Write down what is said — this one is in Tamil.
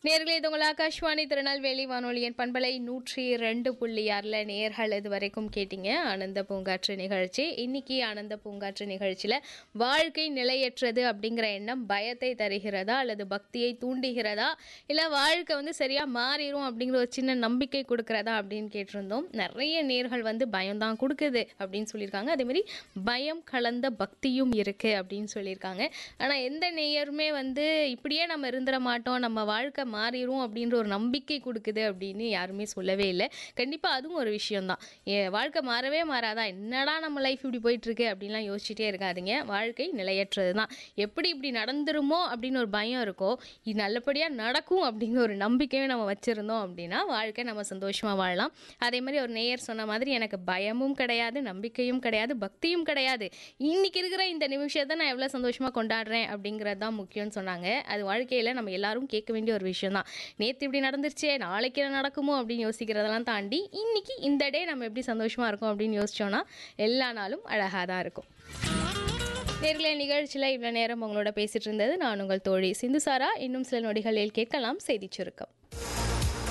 நேர்களே இது உங்கள் ஆகாஷ்வாணி திருநெல்வேலி வானொலியின் பண்பலை நூற்றி ரெண்டு புள்ளி ஆறில் நேர்கள் இது வரைக்கும் கேட்டீங்க ஆனந்த பூங்காற்று நிகழ்ச்சி இன்னைக்கு ஆனந்த பூங்காற்று நிகழ்ச்சியில் வாழ்க்கை நிலையற்றது அப்படிங்கிற எண்ணம் பயத்தை தருகிறதா அல்லது பக்தியை தூண்டுகிறதா இல்லை வாழ்க்கை வந்து சரியாக மாறிடும் அப்படிங்கிற ஒரு சின்ன நம்பிக்கை கொடுக்கறதா அப்படின்னு கேட்டிருந்தோம் நிறைய நேர்கள் வந்து பயம்தான் கொடுக்குது அப்படின்னு சொல்லியிருக்காங்க அதேமாதிரி பயம் கலந்த பக்தியும் இருக்குது அப்படின்னு சொல்லியிருக்காங்க ஆனால் எந்த நேயருமே வந்து இப்படியே நம்ம இருந்துட மாட்டோம் நம்ம வாழ்க்கை மாறிடும் அப்படின்ற ஒரு நம்பிக்கை கொடுக்குது அப்படின்னு யாருமே சொல்லவே இல்லை கண்டிப்பாக அதுவும் ஒரு விஷயம்தான் என் வாழ்க்கை மாறவே மாறாதா என்னடா நம்ம லைஃப் இப்படி போயிட்டுருக்கு அப்படின்லாம் யோசிச்சுட்டே இருக்காதீங்க வாழ்க்கை நிலையற்றது தான் எப்படி இப்படி நடந்துருமோ அப்படின்னு ஒரு பயம் இருக்கோ இது நல்லபடியாக நடக்கும் அப்படிங்கிற ஒரு நம்பிக்கையும் நம்ம வச்சுருந்தோம் அப்படின்னா வாழ்க்கை நம்ம சந்தோஷமாக வாழலாம் அதே மாதிரி ஒரு நேயர் சொன்ன மாதிரி எனக்கு பயமும் கிடையாது நம்பிக்கையும் கிடையாது பக்தியும் கிடையாது இன்னைக்கு இருக்கிற இந்த நிமிஷத்தை நான் எவ்வளோ சந்தோஷமாக கொண்டாடுறேன் அப்படிங்கிறது தான் முக்கியம்னு சொன்னாங்க அது வாழ்க்கையில் நம்ம எல்லாரும் கேட்க வேண்டிய ஒரு விஷயம் தான் நேற்று இப்படி நடந்துருச்சே நாளைக்கு என்ன நடக்குமோ அப்படின்னு யோசிக்கிறதெல்லாம் தாண்டி இன்னைக்கு இந்த டே நம்ம எப்படி சந்தோஷமாக இருக்கும் அப்படின்னு யோசிச்சோன்னா எல்லா நாளும் அழகாக தான் இருக்கும் நேர்களே நிகழ்ச்சியில் இவ்வளோ நேரம் உங்களோட பேசிட்டு இருந்தது நான் உங்கள் தோழி சிந்துசாரா இன்னும் சில நொடிகளில் கேட்கலாம் செய்திச் சுருக்கம்